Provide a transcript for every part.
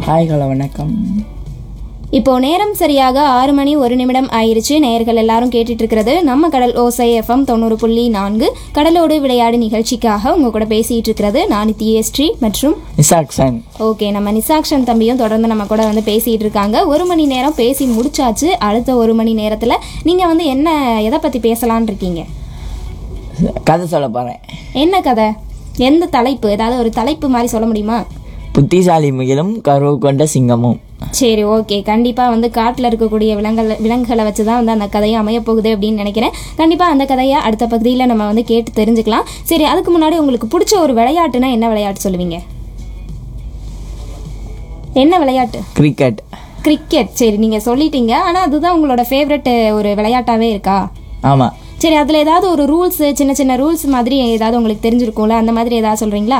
hi hello வணக்கம் இப்போ நேரம் சரியாக ஆறு மணி ஒரு நிமிடம் ஆயிருச்சு நேயர்கள் எல்லாரும் கேட்டுட்டு இருக்கிறது நம்ம கடல் ஓசை எஃப்எம் தொண்ணூறு புள்ளி நான்கு கடலோடு விளையாடு நிகழ்ச்சிக்காக உங்க கூட பேசிட்டு இருக்கிறது நான் தியஸ்ரீ மற்றும் நிசாக்சன் ஓகே நம்ம நிசாக்ஷன் தம்பியும் தொடர்ந்து நம்ம கூட வந்து பேசிட்டு இருக்காங்க ஒரு மணி நேரம் பேசி முடிச்சாச்சு அடுத்த ஒரு மணி நேரத்துல நீங்க வந்து என்ன எதை பத்தி பேசலாம்னு இருக்கீங்க கதை சொல்ல போகிறேன் என்ன கதை எந்த தலைப்பு ஏதாவது ஒரு தலைப்பு மாதிரி சொல்ல முடியுமா புத்திசாலி முயலும் கருவு கொண்ட சிங்கமும் சரி ஓகே கண்டிப்பாக வந்து காட்டில் இருக்கக்கூடிய விலங்குகள் விலங்குகளை வச்சு தான் வந்து அந்த கதையை அமையப் போகுது அப்படின்னு நினைக்கிறேன் கண்டிப்பாக அந்த கதையை அடுத்த பகுதியில் நம்ம வந்து கேட்டு தெரிஞ்சுக்கலாம் சரி அதுக்கு முன்னாடி உங்களுக்கு பிடிச்ச ஒரு விளையாட்டுனா என்ன விளையாட்டு சொல்லுவீங்க என்ன விளையாட்டு கிரிக்கெட் கிரிக்கெட் சரி நீங்கள் சொல்லிட்டீங்க ஆனால் அதுதான் உங்களோட ஃபேவரட் ஒரு விளையாட்டாகவே இருக்கா ஆமாம் சரி அதில் ஏதாவது ஒரு ரூல்ஸ் சின்ன சின்ன ரூல்ஸ் மாதிரி ஏதாவது உங்களுக்கு தெரிஞ்சிருக்கும்ல அந்த மாதிரி ஏதாவது சொல்கிறீங்களா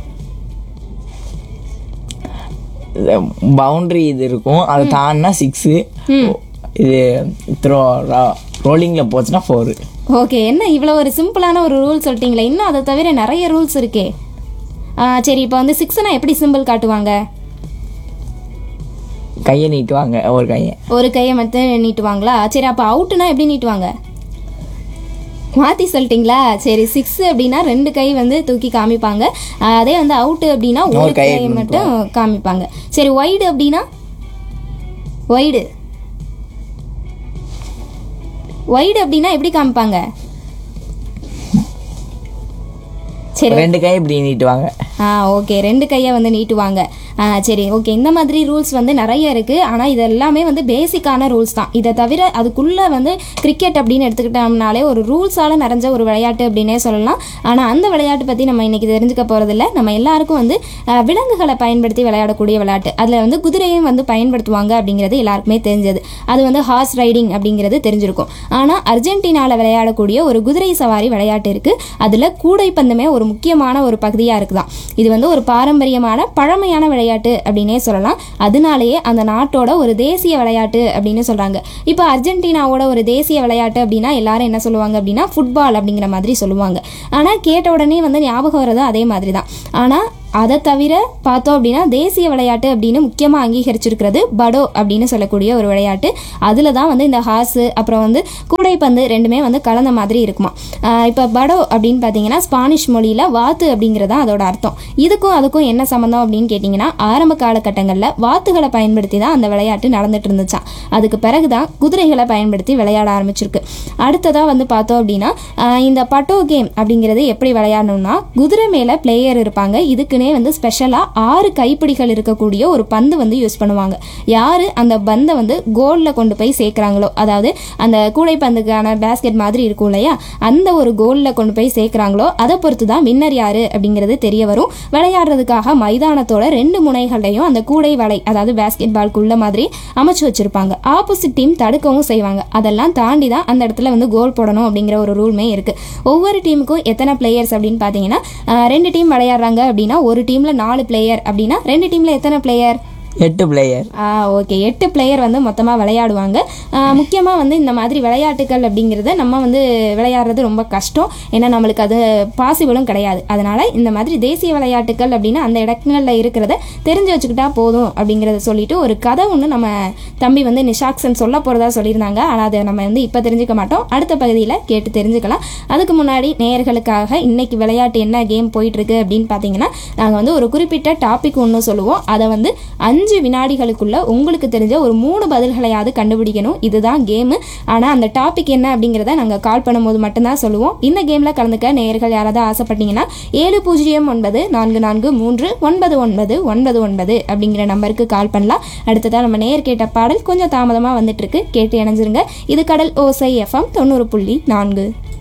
பவுண்டரி இது இருக்கும் அது தாண்டினா சிக்ஸு இது த்ரோ ரோலிங்கில் போச்சுன்னா ஃபோரு ஓகே என்ன இவ்வளோ ஒரு சிம்பிளான ஒரு ரூல் சொல்லிட்டீங்களே இன்னும் அதை தவிர நிறைய ரூல்ஸ் இருக்கே ஆ, சரி இப்போ வந்து சிக்ஸ்னா எப்படி சிம்பிள் காட்டுவாங்க கையை நீட்டுவாங்க ஒரு கையை ஒரு கையை மட்டும் நீட்டுவாங்களா சரி அப்போ அவுட்டுனா எப்படி நீட்டுவாங்க மாற்றி சொல்லிட்டீங்களா சரி சிக்ஸ் அப்படின்னா ரெண்டு கை வந்து தூக்கி காமிப்பாங்க ஆ, அதே வந்து அவுட்டு அப்படின்னா ஒரு ஒரு கையை கையை மட்டும் காமிப்பாங்க சரி ஒய்டு அப்படின்னா ஒய்டு ஒய்டு அப்படின்னா எப்படி காமிப்பாங்க சரி ரெண்டு கை இப்படி நீட்டுவாங்க ஆ ஓகே ரெண்டு கையை வந்து நீட்டுவாங்க ஆ சரி ஓகே இந்த மாதிரி ரூல்ஸ் வந்து நிறைய இருக்குது ஆனால் இது எல்லாமே வந்து பேசிக்கான ரூல்ஸ் தான் இதை தவிர அதுக்குள்ளே வந்து கிரிக்கெட் அப்படின்னு எடுத்துக்கிட்டோம்னாலே ஒரு ரூல்ஸால் நிறைஞ்ச ஒரு விளையாட்டு அப்படின்னே சொல்லலாம் ஆனால் அந்த விளையாட்டு பற்றி நம்ம இன்னைக்கு தெரிஞ்சுக்க போகிறதில்ல நம்ம எல்லாருக்கும் வந்து ஆ, விலங்குகளை பயன்படுத்தி விளையாடக்கூடிய விளையாட்டு அதில் வந்து குதிரையும் வந்து பயன்படுத்துவாங்க அப்படிங்கிறது எல்லாருக்குமே தெரிஞ்சது அது வந்து ஹார்ஸ் ரைடிங் அப்படிங்கிறது தெரிஞ்சிருக்கும் ஆனால் அர்ஜென்டினாவில் விளையாடக்கூடிய ஒரு குதிரை சவாரி விளையாட்டு இருக்குது அதில் கூடைப்பந்துமே ஒரு முக்கியமான ஒரு பகுதியாக இருக்குதாம் இது வந்து ஒரு பாரம்பரியமான பழமையான விளையாட்டு அப்படின்னே சொல்லலாம் அதனாலேயே அந்த நாட்டோட ஒரு தேசிய விளையாட்டு அப்படின்னு சொல்கிறாங்க இப்போ அர்ஜென்டினாவோட ஒரு தேசிய விளையாட்டு அப்படின்னா எல்லாரும் என்ன சொல்லுவாங்க அப்படின்னா ஃபுட்பால் அப்படிங்கிற மாதிரி சொல்லுவாங்க ஆனால் கேட்ட உடனே வந்து ஞாபகம் வர்றது அதே மாதிரி தான் ஆனால் அதை தவிர பார்த்தோம் அப்படின்னா தேசிய விளையாட்டு அப்படின்னு முக்கியமாக அங்கீகரிச்சிருக்கிறது படோ அப்படின்னு சொல்லக்கூடிய ஒரு விளையாட்டு அதில் தான் வந்து இந்த ஹார்ஸு அப்புறம் வந்து கூடைப்பந்து ரெண்டுமே வந்து கலந்த மாதிரி இருக்குமா இப்போ படோ அப்படின்னு பார்த்தீங்கன்னா ஸ்பானிஷ் மொழியில் வாத்து அப்படிங்கிறது தான் அதோட அர்த்தம் இதுக்கும் அதுக்கும் என்ன சம்மந்தம் அப்படின்னு கேட்டிங்கன்னா ஆரம்ப காலகட்டங்களில் வாத்துகளை பயன்படுத்தி தான் அந்த விளையாட்டு நடந்துட்டு இருந்துச்சாம் அதுக்கு பிறகு தான் குதிரைகளை பயன்படுத்தி விளையாட ஆரம்பிச்சிருக்கு அடுத்ததாக வந்து பார்த்தோம் அப்படின்னா ஆஹ் இந்த பட்டோ கேம் அப்படிங்கிறது எப்படி விளையாடணும்னா குதிரை மேலே பிளேயர் இருப்பாங்க இதுக்குன்னே வந்து ஸ்பெஷலாக ஆறு கைப்பிடிகள் இருக்கக்கூடிய ஒரு பந்து வந்து யூஸ் பண்ணுவாங்க யார் அந்த பந்தை வந்து கோலில் கொண்டு போய் சேர்க்குறாங்களோ அதாவது அந்த கூடைப்பந்துக்கான பேஸ்கெட் மாதிரி இருக்கும் இல்லையா அந்த ஒரு கோலில் கொண்டு போய் சேர்க்குறாங்களோ அதை பொறுத்து தான் வின்னர் யாரு அப்படிங்கிறது தெரிய வரும் விளையாடுறதுக்காக மைதானத்தோட ரெண்டு முனைகளையும் அந்த கூடை வலை அதாவது பேஸ்கெட் பால்குள்ள மாதிரி அமைச்சு வச்சிருப்பாங்க ஆப்போசிட் டீம் தடுக்கவும் செய்வாங்க அதெல்லாம் தாண்டி தான் அந்த இடத்துல வந்து கோல் போடணும் அப்படிங்கிற ஒரு ரூல்மே இருக்கு ஒவ்வொரு டீமுக்கும் எத்தனை பிளேயர்ஸ் அப்படின்னு பார்த்தீங்கன்னா ஆஹ் ரெண்டு டீம் விளையாடுறாங்க அப்படின்னா ஒரு டீம்ல நாலு பிளேயர் அப்படின்னா ரெண்டு டீம்ல எத்தனை பிளேயர் எட்டு பிளேயர் ஓகே எட்டு பிளேயர் வந்து மொத்தமாக விளையாடுவாங்க முக்கியமாக வந்து இந்த மாதிரி விளையாட்டுகள் அப்படிங்கிறத நம்ம வந்து விளையாடுறது ரொம்ப கஷ்டம் ஏன்னா நம்மளுக்கு அது பாசிபிளும் கிடையாது அதனால் இந்த மாதிரி தேசிய விளையாட்டுகள் அப்படின்னா அந்த இடங்களில் இருக்கிறத தெரிஞ்சு வச்சுக்கிட்டா போதும் அப்படிங்கிறத சொல்லிட்டு ஒரு கதை ஒன்று நம்ம தம்பி வந்து நிஷாக்சன் சொல்ல போகிறதா சொல்லியிருந்தாங்க ஆனால் அதை நம்ம வந்து இப்போ தெரிஞ்சுக்க மாட்டோம் அடுத்த பகுதியில் கேட்டு தெரிஞ்சுக்கலாம் அதுக்கு முன்னாடி நேயர்களுக்காக இன்னைக்கு விளையாட்டு என்ன கேம் போயிட்டுருக்கு அப்படின்னு பார்த்தீங்கன்னா நாங்கள் வந்து ஒரு குறிப்பிட்ட டாபிக் ஒன்று சொல்லுவோம் அதை வந்து அஞ்சு வினாடிகளுக்குள்ள உங்களுக்கு தெரிஞ்ச ஒரு மூணு பதில்களையாவது கண்டுபிடிக்கணும் இதுதான் கேமு ஆனால் அந்த டாபிக் என்ன அப்படிங்கிறத நாங்கள் கால் பண்ணும்போது மட்டும்தான் சொல்லுவோம் இந்த கேமில் கலந்துக்க நேயர்கள் யாராவது ஆசைப்பட்டீங்கன்னா ஏழு பூஜ்ஜியம் ஒன்பது நான்கு நான்கு மூன்று ஒன்பது ஒன்பது ஒன்பது ஒன்பது அப்படிங்கிற நம்பருக்கு கால் பண்ணலாம் அடுத்ததாக நம்ம நேயர் கேட்ட பாடல் கொஞ்சம் தாமதமாக வந்துட்டு இருக்கு கேட்டு இணைஞ்சிருங்க இது கடல் ஓசை எஃப்எம் தொண்ணூறு புள்ளி நான்கு